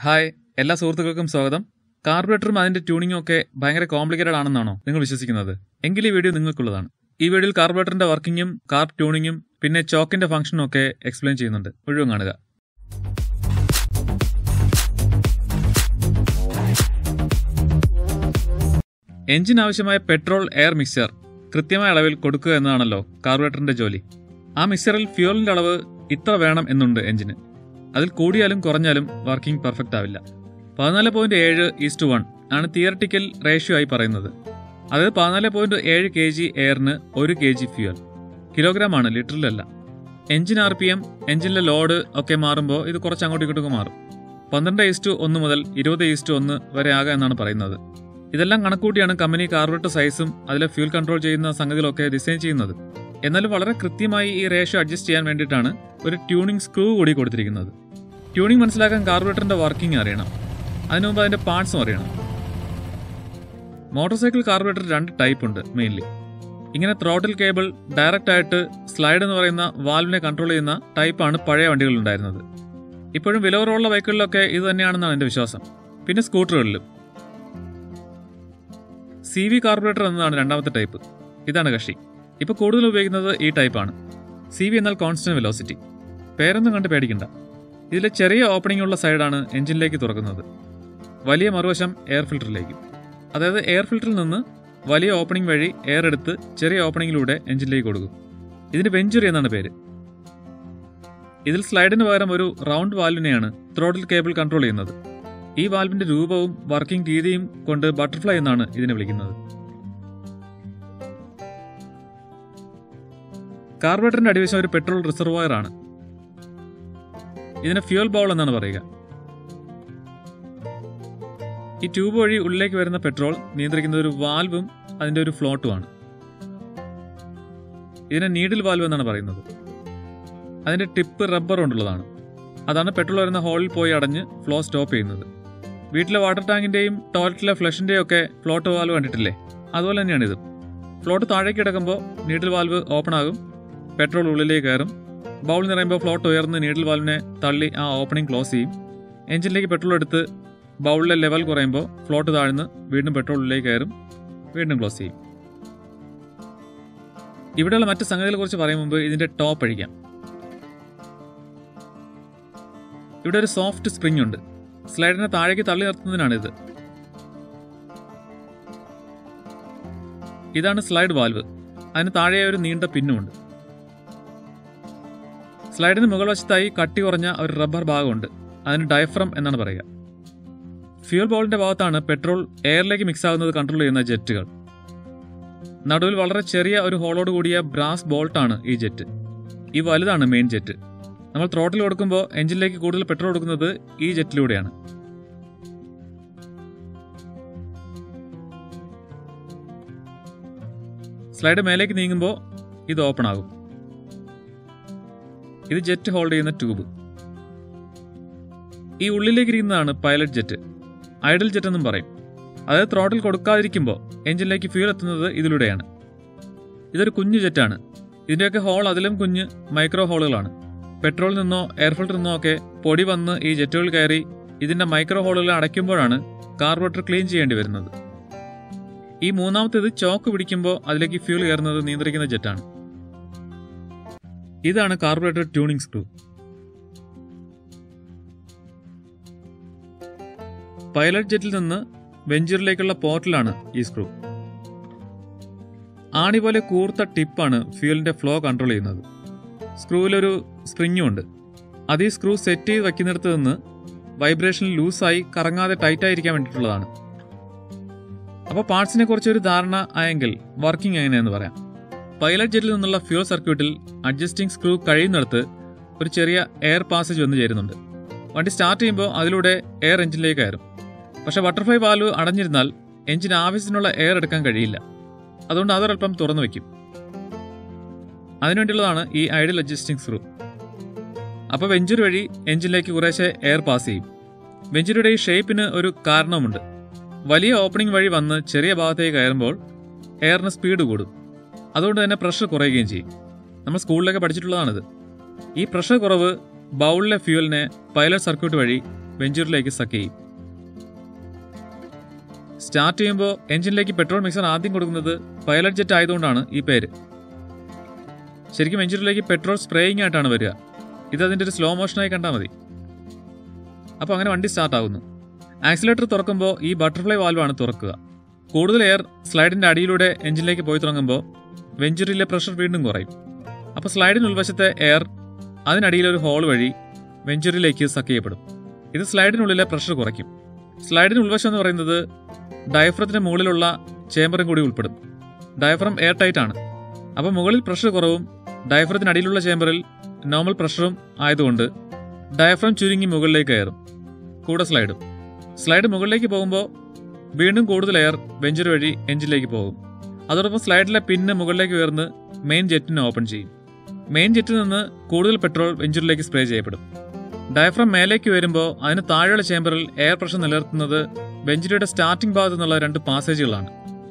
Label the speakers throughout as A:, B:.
A: hi എല്ലാ സുഹൃത്തുക്കൾക്കും സ്വാഗതം കാർബറേറ്ററും അതിന്റെ ട്യൂണിങ്ങും ഒക്കെ ഭയങ്കര കോംപ്ലിക്കേറ്റഡ് ആണെന്നാണോ നിങ്ങൾ വിശ്വസിക്കുന്നത് എങ്കിൽ ഈ വീഡിയോ നിങ്ങൾക്കുള്ളതാണ് ഈ വീഡിയോയിൽ കാർബറേറ്ററിന്റെ വർക്കിങ്ങും കാർ ട്യൂണിങ്ങും പിന്നെ ചോക്കിന്റെ ഫംഗ്ഷനും ഒക്കെ എക്സ്പ്ലെയിൻ ചെയ്യുന്നുണ്ട് മുഴുവൻ കാണുക എഞ്ചിൻ ആവശ്യമായ പെട്രോൾ എയർ മിക്സർ കൃത്യമായ അളവിൽ കൊടുക്കുക എന്നതാണല്ലോ കാർബറേറ്ററിന്റെ ജോലി ആ മിക്സറിൽ ഫ്യൂവലിന്റെ അളവ് ഇത്ര വേണം എന്നുണ്ട് എഞ്ചിന് അതിൽ കൂടിയാലും കുറഞ്ഞാലും വർക്കിംഗ് പെർഫെക്റ്റ് ആവില്ല പതിനാല് പോയിന്റ് ഏഴ് ഈസ്റ്റ് വൺ ആണ് തിയറട്ടിക്കൽ റേഷ്യോ ആയി പറയുന്നത് അതായത് പതിനാല് പോയിന്റ് ഏഴ് കെ ജി എയറിന് ഒരു കെ ജി ഫ്യൂവൽ കിലോഗ്രാം ആണ് ലിറ്ററിലല്ല എഞ്ചിൻ ആർ പി എം എഞ്ചിനിലെ ലോഡ് ഒക്കെ മാറുമ്പോൾ ഇത് കുറച്ച് അങ്ങോട്ടും ഇങ്ങോട്ടൊക്കെ മാറും പന്ത്രണ്ട് ഈസ്റ്റ് ഒന്ന് മുതൽ ഇരുപത് ഈസ്റ്റ് ഒന്ന് വരെ ആകാം എന്നാണ് പറയുന്നത് ഇതെല്ലാം കണക്കൂട്ടിയാണ് കമ്പനി കാർബറേറ്റർ സൈസും അതിലെ ഫ്യൂൽ കൺട്രോൾ ചെയ്യുന്ന സംഗതികളൊക്കെ ഡിസൈൻ ചെയ്യുന്നത് എന്നാൽ വളരെ കൃത്യമായി ഈ റേഷ്യോ അഡ്ജസ്റ്റ് ചെയ്യാൻ വേണ്ടിയിട്ടാണ് ഒരു ട്യൂണിംഗ് സ്ക്രൂ കൂടി കൊടുത്തിരിക്കുന്നത് ട്യൂണിംഗ് മനസ്സിലാക്കാൻ കാർബറേറ്ററിന്റെ വർക്കിംഗ് അറിയണം അതിനു മുമ്പ് അതിന്റെ പാർട്സും അറിയണം മോട്ടോർ സൈക്കിൾ കാർബറേറ്റർ രണ്ട് ടൈപ്പ് ഉണ്ട് മെയിൻലി ഇങ്ങനെ ത്രോട്ടിൽ കേബിൾ ഡയറക്റ്റ് ആയിട്ട് സ്ലൈഡ് എന്ന് പറയുന്ന വാൽവിനെ കൺട്രോൾ ചെയ്യുന്ന ടൈപ്പാണ് പഴയ വണ്ടികളിൽ ഉണ്ടായിരുന്നത് ഇപ്പോഴും വിലകുറവുള്ള ബൈക്കുകളിലൊക്കെ ഇത് തന്നെയാണെന്നാണ് എന്റെ വിശ്വാസം പിന്നെ സ്കൂട്ടറുകളിലും സി വി കാർബറേറ്റർ എന്നതാണ് രണ്ടാമത്തെ ടൈപ്പ് ഇതാണ് കക്ഷി ഇപ്പൊ കൂടുതൽ ഉപയോഗിക്കുന്നത് ഈ ടൈപ്പാണ് സി വി എന്നാൽ കോൺസ്റ്റന്റ് വെലോസിറ്റി പേരൊന്നും കണ്ട് പേടിക്കണ്ട ഇതിലെ ചെറിയ ഓപ്പണിംഗ് ഉള്ള സൈഡാണ് എഞ്ചിനിലേക്ക് തുറക്കുന്നത് വലിയ മറുവശം എയർ ഫിൽറ്ററിലേക്ക് അതായത് എയർ ഫിൽറ്ററിൽ നിന്ന് വലിയ ഓപ്പണിംഗ് വഴി എയർ എടുത്ത് ചെറിയ ഓപ്പണിംഗിലൂടെ എഞ്ചിനിലേക്ക് കൊടുക്കും ഇതിന് വെഞ്ചുറി എന്നാണ് പേര് ഇതിൽ സ്ലൈഡിന് പകരം ഒരു റൗണ്ട് വാൽവിനെയാണ് ത്രോട്ടിൽ കേബിൾ കൺട്രോൾ ചെയ്യുന്നത് ഈ വാൽവിന്റെ രൂപവും വർക്കിംഗ് രീതിയും കൊണ്ട് ബട്ടർഫ്ലൈ എന്നാണ് ഇതിനെ വിളിക്കുന്നത് കാർബറേറ്ററിന്റെ അടിവശം ഒരു പെട്രോൾ റിസർവോയർ ആണ് ഇതിനെ ഫ്യൂൽ ബൗൾ എന്നാണ് പറയുക ഈ ട്യൂബ് വഴി ഉള്ളിലേക്ക് വരുന്ന പെട്രോൾ നിയന്ത്രിക്കുന്നത് ഒരു വാൽവും അതിന്റെ ഒരു ഫ്ലോട്ടുമാണ് ഇതിനെ നീഡിൽ വാൽവ് എന്നാണ് പറയുന്നത് അതിന്റെ ടിപ്പ് റബ്ബർ കൊണ്ടുള്ളതാണ് അതാണ് പെട്രോൾ വരുന്ന ഹോളിൽ പോയി അടഞ്ഞ് ഫ്ലോ സ്റ്റോപ്പ് ചെയ്യുന്നത് വീട്ടിലെ വാട്ടർ ടാങ്കിന്റെയും ടോയ്ലറ്റിലെ ഫ്ലഷിന്റെയും ഒക്കെ ഫ്ലോട്ട് വാൽവ് കണ്ടിട്ടില്ലേ അതുപോലെ തന്നെയാണ് ഇത് ഫ്ലോട്ട് താഴേക്ക് കിടക്കുമ്പോൾ നീഡിൽ വാൽവ് ഓപ്പൺ ആകും പെട്രോൾ ഉള്ളിലേക്ക് കയറും ബൗൾ നിറയുമ്പോൾ ഫ്ലോട്ട് ഉയർന്ന് നീഡിൽ വാൽവിനെ തള്ളി ആ ഓപ്പണിംഗ് ക്ലോസ് ചെയ്യും എഞ്ചിനിലേക്ക് പെട്രോൾ എടുത്ത് ബൗളിലെ ലെവൽ കുറയുമ്പോൾ ഫ്ലോട്ട് താഴ്ന്ന് വീണ്ടും പെട്രോൾ ഉള്ളിലേക്ക് കയറും വീണ്ടും ക്ലോസ് ചെയ്യും ഇവിടെയുള്ള മറ്റ് സംഗതികളെ കുറിച്ച് പറയും മുമ്പ് ഇതിന്റെ ടോപ്പ് അഴിക്കാം ഇവിടെ ഒരു സോഫ്റ്റ് സ്പ്രിംഗ് ഉണ്ട് സ്ലൈഡിനെ താഴേക്ക് തള്ളി നിർത്തുന്നതിനാണ് ഇത് ഇതാണ് സ്ലൈഡ് വാൽവ് അതിന് താഴെ ഒരു നീണ്ട പിന്നുമുണ്ട് സ്ലൈഡിന് മുകൾ വശത്തായി കട്ടി കുറഞ്ഞ ഒരു റബ്ബർ ഭാഗമുണ്ട് അതിന് ഡയഫ്രം എന്നാണ് പറയുക ഫ്യൂൽ ബോളിന്റെ ഭാഗത്താണ് പെട്രോൾ എയറിലേക്ക് മിക്സ് ആകുന്നത് കൺട്രോൾ ചെയ്യുന്ന ജെറ്റുകൾ നടുവിൽ വളരെ ചെറിയ ഒരു ഹോളോട് കൂടിയ ബ്രാസ് ബോൾട്ടാണ് ഈ ജെറ്റ് ഈ വലുതാണ് മെയിൻ ജെറ്റ് നമ്മൾ ത്രോട്ടിൽ കൊടുക്കുമ്പോൾ എഞ്ചിനിലേക്ക് കൂടുതൽ പെട്രോൾ കൊടുക്കുന്നത് ഈ ജെറ്റിലൂടെയാണ് സ്ലൈഡ് മേലേക്ക് നീങ്ങുമ്പോൾ ഇത് ഓപ്പൺ ആകും ഇത് ജെറ്റ് ഹോൾഡ് ചെയ്യുന്ന ട്യൂബ് ഈ ഉള്ളിലേക്ക് ഇരിക്കുന്നതാണ് പൈലറ്റ് ജെറ്റ് ഐഡൽ ജെറ്റ് എന്നും പറയും അതായത് ത്രോട്ടിൽ കൊടുക്കാതിരിക്കുമ്പോൾ എഞ്ചിനിലേക്ക് ഫ്യൂൽ എത്തുന്നത് ഇതിലൂടെയാണ് ഇതൊരു കുഞ്ഞു ജെറ്റാണ് ഇതിന്റെയൊക്കെ ഹോൾ അതിലും കുഞ്ഞ് മൈക്രോ ഹോളുകളാണ് പെട്രോളിൽ നിന്നോ എയർ ഫിൽറ്ററിൽ നിന്നോ ഒക്കെ പൊടി വന്ന് ഈ ജെറ്റുകൾ കയറി ഇതിന്റെ മൈക്രോ ഹോളുകൾ അടയ്ക്കുമ്പോഴാണ് കാർബറേറ്റർ ക്ലീൻ ചെയ്യേണ്ടി വരുന്നത് ഈ മൂന്നാമത്തേത് ചോക്ക് പിടിക്കുമ്പോൾ അതിലേക്ക് ഫ്യൂൽ കയറുന്നത് നിയന്ത്രിക്കുന്ന ജെറ്റാണ് ഇതാണ് കാർബറേറ്റർ ട്യൂണിംഗ് സ്ക്രൂ പൈലറ്റ് ജെറ്റിൽ നിന്ന് വെഞ്ചറിലേക്കുള്ള പോർട്ടിലാണ് ഈ സ്ക്രൂ ആണി പോലെ കൂർത്ത ടിപ്പാണ് ഫ്യൂലിന്റെ ഫ്ലോ കൺട്രോൾ ചെയ്യുന്നത് സ്ക്രൂവിലൊരു സ്പ്രിങ്ങും ഉണ്ട് അത് ഈ സ്ക്രൂ സെറ്റ് ചെയ്ത് വയ്ക്കുന്നിടത്ത് നിന്ന് വൈബ്രേഷൻ ലൂസായി കറങ്ങാതെ ടൈറ്റ് ആയിരിക്കാൻ വേണ്ടിയിട്ടുള്ളതാണ് അപ്പോൾ പാർട്സിനെ കുറിച്ച് ഒരു ധാരണ ആയെങ്കിൽ വർക്കിംഗ് എങ്ങനെയെന്ന് പറയാം പൈലറ്റ് ജെറ്റിൽ നിന്നുള്ള ഫ്യൂൽ സർക്യൂട്ടിൽ അഡ്ജസ്റ്റിംഗ് സ്ക്രൂ കഴിയുന്നിടത്ത് ഒരു ചെറിയ എയർ പാസേജ് വന്നു ചേരുന്നുണ്ട് വണ്ടി സ്റ്റാർട്ട് ചെയ്യുമ്പോൾ അതിലൂടെ എയർ എഞ്ചിനിലേക്ക് കയറും പക്ഷെ ബട്ടർഫ്ലൈ വാൽവ് അടഞ്ഞിരുന്നാൽ എഞ്ചിൻ ആവശ്യത്തിനുള്ള എയർ എടുക്കാൻ കഴിയില്ല അതുകൊണ്ട് അതൊരൽപ്പം തുറന്നു വെക്കും അതിനുവേണ്ടിയുള്ളതാണ് ഈ ഐഡിയൽ അഡ്ജസ്റ്റിംഗ് സ്ക്രൂ അപ്പോൾ വെഞ്ചുറി വഴി എഞ്ചിനിലേക്ക് കുറേശ്ശെ എയർ പാസ് ചെയ്യും വെഞ്ചുറിയുടെ ഈ ഷേപ്പിന് ഒരു കാരണവുമുണ്ട് വലിയ ഓപ്പണിംഗ് വഴി വന്ന് ചെറിയ ഭാഗത്തേക്ക് കയറുമ്പോൾ എയറിന് സ്പീഡ് കൂടും അതുകൊണ്ട് തന്നെ പ്രഷർ കുറയുകയും ചെയ്യും നമ്മൾ സ്കൂളിലൊക്കെ പഠിച്ചിട്ടുള്ളതാണിത് ഈ പ്രഷർ കുറവ് ബൗളിലെ ഫ്യൂവലിനെ പൈലറ്റ് സർക്യൂട്ട് വഴി വെഞ്ചൂറിലേക്ക് സക്ക് ചെയ്യും സ്റ്റാർട്ട് ചെയ്യുമ്പോൾ എഞ്ചിനിലേക്ക് പെട്രോൾ മിക്സർ ആദ്യം കൊടുക്കുന്നത് പൈലറ്റ് ജെറ്റ് ആയതുകൊണ്ടാണ് ഈ പേര് ശരിക്കും എഞ്ചിനിലേക്ക് പെട്രോൾ സ്പ്രേയിങ് ആയിട്ടാണ് വരിക ഇത് അതിൻ്റെ ഒരു സ്ലോ മോഷനായി കണ്ടാൽ മതി അപ്പോൾ അങ്ങനെ വണ്ടി സ്റ്റാർട്ട് ആകുന്നു ആക്സിലേറ്റർ തുറക്കുമ്പോൾ ഈ ബട്ടർഫ്ലൈ വാൽവാണ് തുറക്കുക കൂടുതൽ എയർ സ്ലൈഡിന്റെ അടിയിലൂടെ എഞ്ചിനിലേക്ക് പോയി തുടങ്ങുമ്പോൾ വെഞ്ചുറിയിലെ പ്രഷർ വീണ്ടും കുറയും അപ്പോൾ സ്ലൈഡിന് ഉൾവശത്തെ എയർ അതിനടിയിലെ ഒരു ഹോൾ വഴി വെഞ്ചുറിയിലേക്ക് സക്ക് ചെയ്യപ്പെടും ഇത് സ്ലൈഡിനുള്ളിലെ പ്രഷർ കുറയ്ക്കും സ്ലൈഡിന് ഉൾവശം എന്ന് പറയുന്നത് ഡയഫ്രത്തിന് മുകളിലുള്ള ചേമ്പറും കൂടി ഉൾപ്പെടും ഡയഫ്രം എയർ ടൈറ്റ് ആണ് അപ്പോൾ മുകളിൽ പ്രഷർ കുറവും ഡയഫ്രത്തിനടിയിലുള്ള ചേമ്പറിൽ നോർമൽ പ്രഷറും ആയതുകൊണ്ട് ഡയഫ്രം ചുരുങ്ങി മുകളിലേക്ക് കയറും കൂടെ സ്ലൈഡും സ്ലൈഡ് മുകളിലേക്ക് പോകുമ്പോൾ വീണ്ടും കൂടുതൽ എയർ വെഞ്ചർ വഴി എഞ്ചിനിലേക്ക് പോകും അതോടൊപ്പം സ്ലൈഡിലെ പിന്ന് മുകളിലേക്ക് ഉയർന്ന് മെയിൻ ജെറ്റിനെ ഓപ്പൺ ചെയ്യും മെയിൻ ജെറ്റിൽ നിന്ന് കൂടുതൽ പെട്രോൾ വെഞ്ചറിലേക്ക് സ്പ്രേ ചെയ്യപ്പെടും ഡയഫ്രം മേലേക്ക് വരുമ്പോൾ അതിന് താഴെയുള്ള ചേമ്പറിൽ എയർ പ്രഷർ നിലനിർത്തുന്നത് വെഞ്ചുറിയുടെ സ്റ്റാർട്ടിംഗ് ഭാഗത്തു നിന്നുള്ള രണ്ട് പാസേജുകളാണ്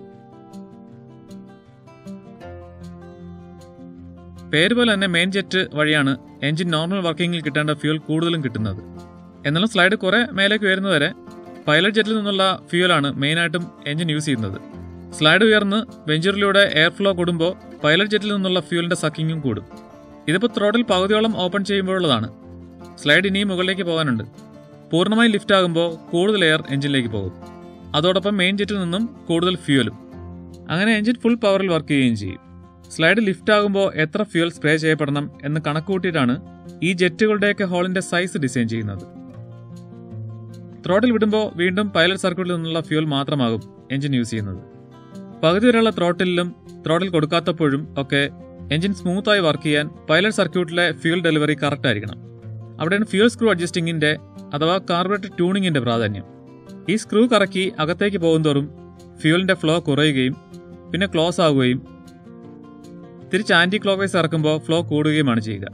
A: പേര് പോലെ തന്നെ മെയിൻ ജെറ്റ് വഴിയാണ് എഞ്ചിൻ നോർമൽ വർക്കിംഗിൽ കിട്ടേണ്ട ഫ്യൂൽ കൂടുതലും കിട്ടുന്നത് എന്നാലും സ്ലൈഡ് കുറെ മേലേക്ക് ഉയരുന്നവരെ പൈലറ്റ് ജെറ്റിൽ നിന്നുള്ള ഫ്യൂലാണ് മെയിനായിട്ടും എഞ്ചിൻ യൂസ് ചെയ്യുന്നത് സ്ലൈഡ് ഉയർന്ന് വെഞ്ചറിലൂടെ എയർ ഫ്ലോ കൂടുമ്പോൾ പൈലറ്റ് ജെറ്റിൽ നിന്നുള്ള ഫ്യൂലിന്റെ സക്കിങ്ങും കൂടും ഇതിപ്പോൾ ത്രോട്ടിൽ പകുതിയോളം ഓപ്പൺ ചെയ്യുമ്പോഴുള്ളതാണ് സ്ലൈഡ് ഇനിയും മുകളിലേക്ക് പോകാനുണ്ട് പൂർണ്ണമായി ലിഫ്റ്റ് ആകുമ്പോൾ കൂടുതൽ എയർ എഞ്ചിനിലേക്ക് പോകും അതോടൊപ്പം മെയിൻ ജെറ്റിൽ നിന്നും കൂടുതൽ ഫ്യൂലും അങ്ങനെ എഞ്ചിൻ ഫുൾ പവറിൽ വർക്ക് ചെയ്യുകയും ചെയ്യും സ്ലൈഡ് ലിഫ്റ്റ് ആകുമ്പോൾ എത്ര ഫ്യൂൽ സ്പ്രേ ചെയ്യപ്പെടണം എന്ന് കണക്കുകൂട്ടിയിട്ടാണ് ഈ ജെറ്റുകളുടെയൊക്കെ ഹോളിന്റെ സൈസ് ഡിസൈൻ ചെയ്യുന്നത് ത്രോട്ടിൽ വിടുമ്പോൾ വീണ്ടും പൈലറ്റ് സർക്യൂട്ടിൽ നിന്നുള്ള ഫ്യൂൽ മാത്രമാകും എഞ്ചിൻ യൂസ് ചെയ്യുന്നത് പകുതി വരെയുള്ള ത്രോട്ടിലും ത്രോട്ടിൽ കൊടുക്കാത്തപ്പോഴും ഒക്കെ എഞ്ചിൻ സ്മൂത്തായി വർക്ക് ചെയ്യാൻ പൈലറ്റ് സർക്യൂട്ടിലെ ഫ്യൂൽ ഡെലിവറി കറക്റ്റ് ആയിരിക്കണം അവിടെയാണ് ഫ്യൂൽ സ്ക്രൂ അഡ്ജസ്റ്റിംഗിന്റെ അഥവാ കാർബറേറ്റർ ട്യൂണിങ്ങിന്റെ പ്രാധാന്യം ഈ സ്ക്രൂ കറക്കി അകത്തേക്ക് പോകുന്തോറും ഫ്യൂലിന്റെ ഫ്ലോ കുറയുകയും പിന്നെ ക്ലോസ് ആവുകയും തിരിച്ച് ആന്റി ക്ലോക്ക് വൈസ് ഇറക്കുമ്പോൾ ഫ്ലോ കൂടുകയുമാണ് ചെയ്യുക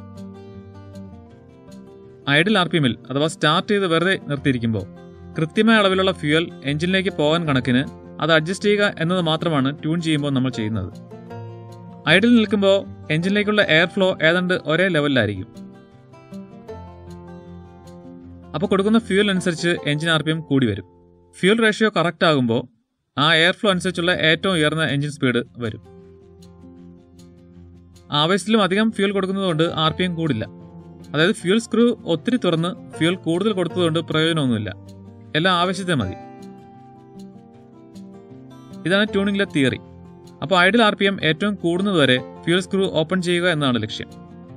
A: ഐഡിൽ ആർ പി എമ്മിൽ അഥവാ സ്റ്റാർട്ട് ചെയ്ത് വെറുതെ നിർത്തിയിരിക്കുമ്പോൾ കൃത്യമായ അളവിലുള്ള ഫ്യൂൽ എഞ്ചിനിലേക്ക് പോകാൻ കണക്കിന് അത് അഡ്ജസ്റ്റ് ചെയ്യുക എന്നത് മാത്രമാണ് ട്യൂൺ ചെയ്യുമ്പോൾ നമ്മൾ ചെയ്യുന്നത് ഐഡിൽ നിൽക്കുമ്പോൾ എഞ്ചിനിലേക്കുള്ള എയർ ഫ്ലോ ഏതാണ്ട് ഒരേ ലെവലിലായിരിക്കും അപ്പോൾ കൊടുക്കുന്ന ഫ്യൂൽ അനുസരിച്ച് എഞ്ചിൻ ആർ പി എം കൂടി വരും ഫ്യൂൽ റേഷ്യോ കറക്റ്റ് ആകുമ്പോൾ ആ എയർ ഫ്ലോ അനുസരിച്ചുള്ള ഏറ്റവും ഉയർന്ന എഞ്ചിൻ സ്പീഡ് വരും ആവേശത്തിലും അധികം ഫ്യൂൽ കൊടുക്കുന്നതുകൊണ്ട് ആർ പി എം കൂടില്ല അതായത് ഫ്യൂൽ സ്ക്രൂ ഒത്തിരി തുറന്ന് ഫ്യൂൽ കൂടുതൽ കൊടുത്തതുകൊണ്ട് പ്രയോജനമൊന്നുമില്ല എല്ലാം ആവശ്യത്തെ മതി ഇതാണ് ട്യൂണിംഗിലെ തിയറി അപ്പോൾ ഐഡിൽ ആർ പി എം ഏറ്റവും കൂടുന്നതുവരെ ഫ്യൂൽ സ്ക്രൂ ഓപ്പൺ ചെയ്യുക എന്നതാണ് ലക്ഷ്യം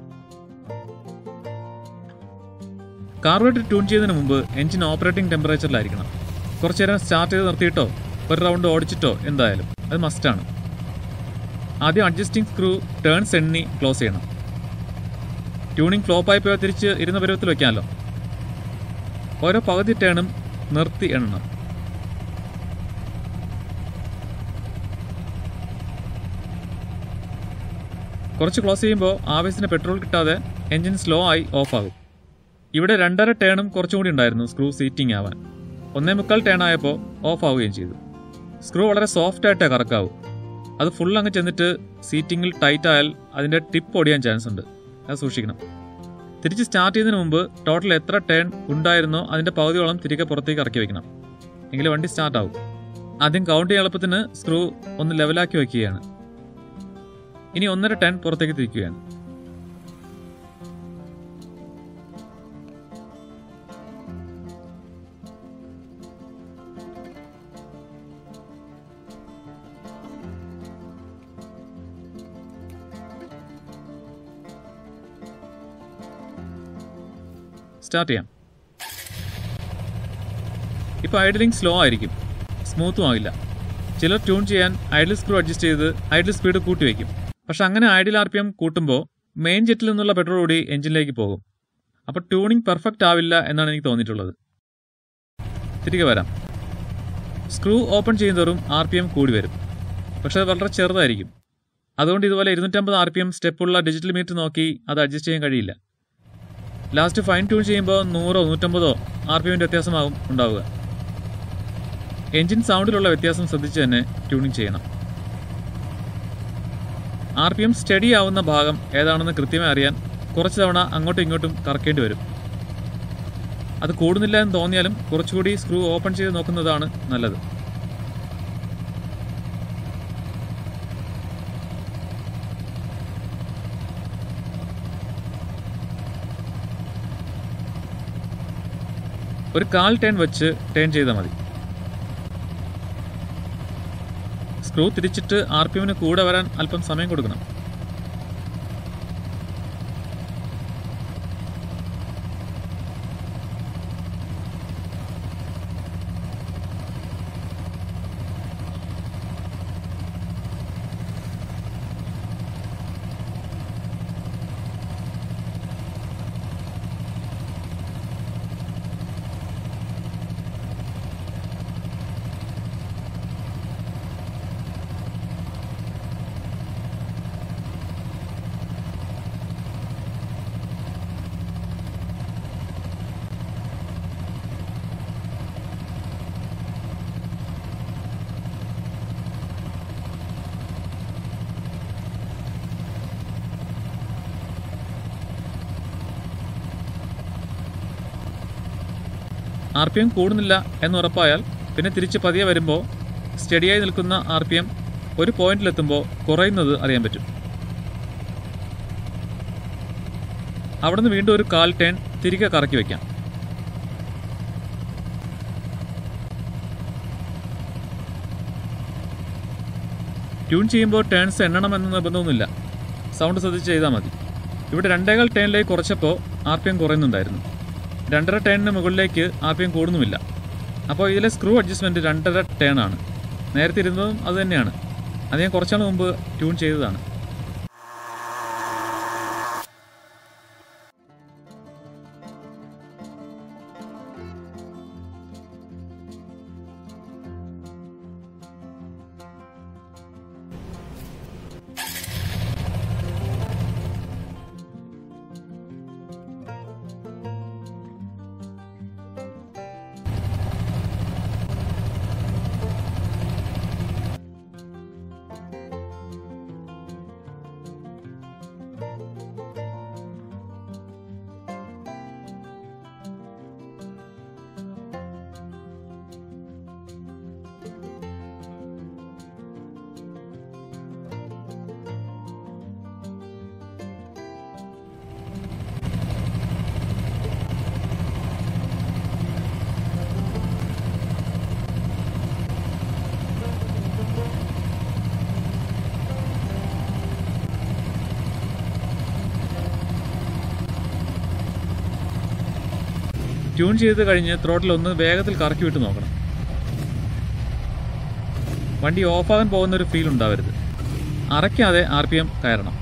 A: കാർബറേറ്റർ ട്യൂൺ ചെയ്യുന്നതിന് മുമ്പ് എഞ്ചിൻ ഓപ്പറേറ്റിംഗ് ടെമ്പറേച്ചറിലായിരിക്കണം കുറച്ചു നേരം സ്റ്റാർട്ട് ചെയ്ത് നിർത്തിയിട്ടോ ഒരു റൗണ്ട് ഓടിച്ചിട്ടോ എന്തായാലും അത് മസ്റ്റാണ് ആദ്യം അഡ്ജസ്റ്റിംഗ് സ്ക്രൂ ടേൺസ് എണ്ണി ക്ലോസ് ചെയ്യണം ട്യൂണിംഗ് ഫ്ലോപ്പായി പോയാൽ തിരിച്ച് ഇരുന്ന പരുവത്തിൽ വെക്കാമല്ലോ ഓരോ പകുതി ടേണും നിർത്തി എണ്ണണം കുറച്ച് ക്ലോസ് ചെയ്യുമ്പോൾ ആവേശത്തിന് പെട്രോൾ കിട്ടാതെ എഞ്ചിൻ സ്ലോ ആയി ഓഫ് ആകും ഇവിടെ രണ്ടര ടേണും കുറച്ചും കൂടി ഉണ്ടായിരുന്നു സ്ക്രൂ സീറ്റിംഗ് ആവാൻ ഒന്നേ മുക്കാൽ ടേൺ ആയപ്പോൾ ഓഫ് ആവുകയും ചെയ്തു സ്ക്രൂ വളരെ സോഫ്റ്റ് ആയിട്ടേ കറക്കാവൂ അത് ഫുൾ അങ്ങ് ചെന്നിട്ട് സീറ്റിങ്ങിൽ ടൈറ്റ് ആയാൽ അതിൻ്റെ ടിപ്പ് ഒടിയാൻ ചാൻസ് ഉണ്ട് അത് സൂക്ഷിക്കണം തിരിച്ച് സ്റ്റാർട്ട് ചെയ്യുന്നതിന് മുമ്പ് ടോട്ടൽ എത്ര ടേൺ ഉണ്ടായിരുന്നോ അതിൻ്റെ പകുതിയോളം തിരികെ പുറത്തേക്ക് ഇറക്കി വെക്കണം എങ്കിൽ വണ്ടി സ്റ്റാർട്ട് ആവും ആദ്യം കൗണ്ട് ചെയ്യാൻ എളുപ്പത്തിന് സ്ക്രൂ ഒന്ന് ലെവലാക്കി വെക്കുകയാണ് ഇനി ഒന്നര ടേൺ പുറത്തേക്ക് തിരിക്കുകയാണ് സ്റ്റാർട്ട് ചെയ്യാം ഇപ്പോൾ ഐഡലിംഗ് സ്ലോ ആയിരിക്കും സ്മൂത്തും ആകില്ല ചിലർ ട്യൂൺ ചെയ്യാൻ ഐഡിൽ സ്ക്രൂ അഡ്ജസ്റ്റ് ചെയ്ത് ഐഡിൽ സ്പീഡ് കൂട്ടി വയ്ക്കും പക്ഷെ അങ്ങനെ ഐഡിൽ ആർ പി എം കൂട്ടുമ്പോൾ മെയിൻ ജെറ്റിൽ നിന്നുള്ള പെട്രോൾ കൂടി എഞ്ചിനിലേക്ക് പോകും അപ്പോൾ ട്യൂണിംഗ് പെർഫെക്റ്റ് ആവില്ല എന്നാണ് എനിക്ക് തോന്നിയിട്ടുള്ളത് തിരികെ വരാം സ്ക്രൂ ഓപ്പൺ ചെയ്യുന്നതോറും ആർ പി എം കൂടി വരും പക്ഷെ അത് വളരെ ചെറുതായിരിക്കും അതുകൊണ്ട് ഇതുപോലെ ഇരുന്നൂറ്റമ്പത് ആർ പി എം സ്റ്റെപ്പുള്ള ഡിജിറ്റൽ മീറ്റർ നോക്കി അത് അഡ്ജസ്റ്റ് ചെയ്യാൻ കഴിയില്ല ലാസ്റ്റ് ഫൈൻ ട്യൂൺ ചെയ്യുമ്പോൾ നൂറോ നൂറ്റമ്പതോ ആർ പി എമ്മിൻ്റെ വ്യത്യാസമാകും ഉണ്ടാവുക എഞ്ചിൻ സൗണ്ടിലുള്ള വ്യത്യാസം ശ്രദ്ധിച്ച് തന്നെ ട്യൂണിംഗ് ചെയ്യണം ആർ പി എം സ്റ്റഡി ആവുന്ന ഭാഗം ഏതാണെന്ന് കൃത്യമായി അറിയാൻ കുറച്ച് തവണ അങ്ങോട്ടും ഇങ്ങോട്ടും കറക്കേണ്ടി വരും അത് കൂടുന്നില്ല എന്ന് തോന്നിയാലും കുറച്ചുകൂടി സ്ക്രൂ ഓപ്പൺ ചെയ്ത് നോക്കുന്നതാണ് നല്ലത് ഒരു കാൽ ടേൺ വെച്ച് ടേൺ ചെയ്താൽ മതി സ്ക്രൂ തിരിച്ചിട്ട് ആർ പി എമ്മിന് കൂടെ വരാൻ അല്പം സമയം കൊടുക്കണം ആർ പി എം കൂടുന്നില്ല എന്നുറപ്പായാൽ പിന്നെ തിരിച്ച് പതിയെ വരുമ്പോൾ സ്റ്റഡിയായി നിൽക്കുന്ന ആർ പി എം ഒരു പോയിന്റിലെത്തുമ്പോൾ കുറയുന്നത് അറിയാൻ പറ്റും അവിടുന്ന് വീണ്ടും ഒരു കാൽ ടേൺ തിരികെ കറക്കി വയ്ക്കാം ട്യൂൺ ചെയ്യുമ്പോൾ ടേൺസ് എണ്ണണമെന്ന് നിർബന്ധമൊന്നുമില്ല സൗണ്ട് ശ്രദ്ധിച്ച് ചെയ്താൽ മതി ഇവിടെ രണ്ടേകാൽ ടേണിലേക്ക് കുറച്ചപ്പോൾ ആർ പി എം കുറയുന്നുണ്ടായിരുന്നു രണ്ടര ടേണിന് മുകളിലേക്ക് ആർ പി എം കൂടുന്നുമില്ല അപ്പോൾ ഇതിലെ സ്ക്രൂ അഡ്ജസ്റ്റ്മെൻറ്റ് രണ്ടര ടേൺ ആണ് നേരത്തെ ഇരുന്നതും അത് തന്നെയാണ് അത് ഞാൻ കുറച്ചാൾ മുമ്പ് ട്യൂൺ ചെയ്തതാണ് ട്യൂൺ ചെയ്ത് കഴിഞ്ഞ് ത്രോട്ടിൽ ഒന്ന് വേഗത്തിൽ കറക്കി വിട്ട് നോക്കണം വണ്ടി ഓഫാകാൻ പോകുന്ന ഒരു ഫീൽ ഉണ്ടാവരുത് അറയ്ക്കാതെ ആർ പി എം കയറണം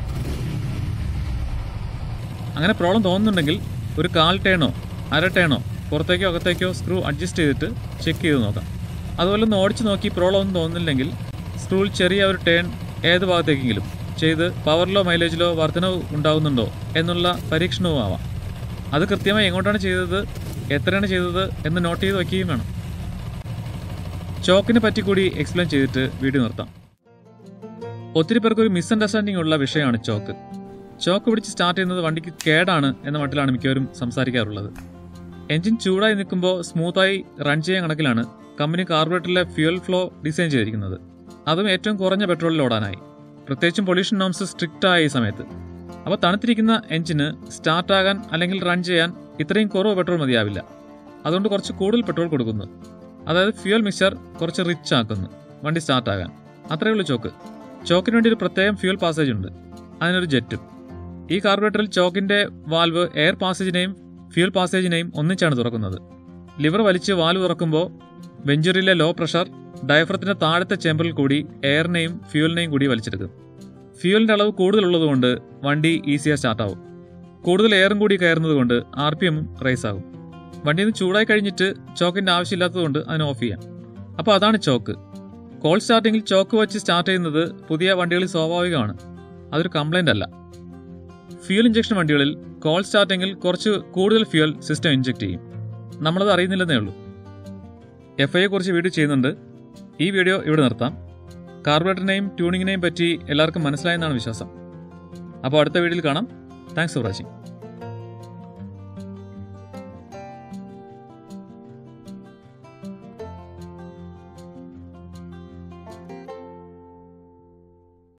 A: അങ്ങനെ പ്രോബ്ലം തോന്നുന്നുണ്ടെങ്കിൽ ഒരു കാൽ ടേണോ അര ടേണോ പുറത്തേക്കോ അകത്തേക്കോ സ്ക്രൂ അഡ്ജസ്റ്റ് ചെയ്തിട്ട് ചെക്ക് ചെയ്ത് നോക്കാം അതുപോലെ ഒന്ന് ഓടിച്ച് നോക്കി പ്രോബ്ലം ഒന്നും തോന്നുന്നില്ലെങ്കിൽ സ്ക്രൂവിൽ ചെറിയ ഒരു ടേൺ ഏത് ഭാഗത്തേക്കെങ്കിലും ചെയ്ത് പവറിലോ മൈലേജിലോ വർധനവ് ഉണ്ടാകുന്നുണ്ടോ എന്നുള്ള പരീക്ഷണവും ആവാം അത് കൃത്യമായി എങ്ങോട്ടാണ് ചെയ്തത് എത്രയാണ് ചെയ്തത് എന്ന് നോട്ട് ചെയ്ത് വയ്ക്കുകയും വേണം ചോക്കിനെ പറ്റി കൂടി എക്സ്പ്ലെയിൻ ചെയ്തിട്ട് വീഡിയോ നിർത്താം ഒത്തിരി പേർക്ക് ഒരു മിസ്അണ്ടർസ്റ്റാൻഡിംഗ് ഉള്ള വിഷയമാണ് ചോക്ക് ചോക്ക് പിടിച്ച് സ്റ്റാർട്ട് ചെയ്യുന്നത് വണ്ടിക്ക് കേടാണ് എന്ന മട്ടിലാണ് മിക്കവരും സംസാരിക്കാറുള്ളത് എഞ്ചിൻ ചൂടായി നിൽക്കുമ്പോൾ സ്മൂത്തായി റൺ ചെയ്യാൻ കണക്കിലാണ് കമ്പനി കാർബറേറ്ററിലെ ഫ്യൂൽ ഫ്ലോ ഡിസൈൻ ചെയ്തിരിക്കുന്നത് അതും ഏറ്റവും കുറഞ്ഞ പെട്രോളിൽ ഓടാനായി പ്രത്യേകിച്ചും പൊല്യൂഷൻ നോംസ് സ്ട്രിക്റ്റ് ആയ ഈ സമയത്ത് അപ്പോൾ തണുത്തിരിക്കുന്ന എഞ്ചിന് സ്റ്റാർട്ടാകാൻ അല്ലെങ്കിൽ റൺ ചെയ്യാൻ ഇത്രയും കുറവ് പെട്രോൾ മതിയാവില്ല അതുകൊണ്ട് കുറച്ച് കൂടുതൽ പെട്രോൾ കൊടുക്കുന്നു അതായത് ഫ്യൂൽ മിക്സർ കുറച്ച് റിച്ച് ആക്കുന്നു വണ്ടി സ്റ്റാർട്ടാകാൻ അത്രയേ ഉള്ളൂ ചോക്ക് ചോക്കിന് വേണ്ടി ഒരു പ്രത്യേകം ഫ്യൂൽ പാസേജ് ഉണ്ട് അതിനൊരു ജെറ്റും ഈ കാർബറേറ്ററിൽ ചോക്കിന്റെ വാൽവ് എയർ പാസേജിനെയും ഫ്യൂൽ പാസേജിനെയും ഒന്നിച്ചാണ് തുറക്കുന്നത് ലിവർ വലിച്ച് വാൽവ് തുറക്കുമ്പോൾ വെഞ്ചുറിയിലെ ലോ പ്രഷർ ഡയഫ്രത്തിന്റെ താഴത്തെ ചേമ്പറിൽ കൂടി എയറിനെയും ഫ്യൂലിനെയും കൂടി വലിച്ചെടുക്കും ഫ്യൂലിന്റെ അളവ് കൂടുതലുള്ളതുകൊണ്ട് വണ്ടി ഈസിയായി സ്റ്റാർട്ടാവും കൂടുതൽ എയറും കൂടി കയറുന്നതുകൊണ്ട് ആർ പി എമ്മും റേസ് ആകും വണ്ടി ഒന്ന് ചൂടായി കഴിഞ്ഞിട്ട് ചോക്കിന്റെ ആവശ്യമില്ലാത്തതുകൊണ്ട് അതിനെ ഓഫ് ചെയ്യാം അപ്പോൾ അതാണ് ചോക്ക് കോൾ സ്റ്റാർട്ടിങ്ങിൽ ചോക്ക് വെച്ച് സ്റ്റാർട്ട് ചെയ്യുന്നത് പുതിയ വണ്ടികളിൽ സ്വാഭാവികമാണ് അതൊരു കംപ്ലൈന്റ് അല്ല ഫ്യൂൽ ഇഞ്ചക്ഷൻ വണ്ടികളിൽ കോൾ സ്റ്റാർട്ടിങ്ങിൽ കുറച്ച് കൂടുതൽ ഫ്യൂൽ സിസ്റ്റം ഇഞ്ചെക്ട് ചെയ്യും നമ്മളത് അറിയുന്നില്ലെന്നേ ഉള്ളൂ എഫ് ഐയെ കുറിച്ച് വീഡിയോ ചെയ്യുന്നുണ്ട് ഈ വീഡിയോ ഇവിടെ നിർത്താം കാർബറേറ്ററിനെയും ട്യൂണിങ്ങിനെയും പറ്റി എല്ലാവർക്കും മനസ്സിലായെന്നാണ് വിശ്വാസം അപ്പോൾ അടുത്ത വീഡിയോയിൽ കാണാം താങ്ക്സ് ഫോർ വാച്ചിങ്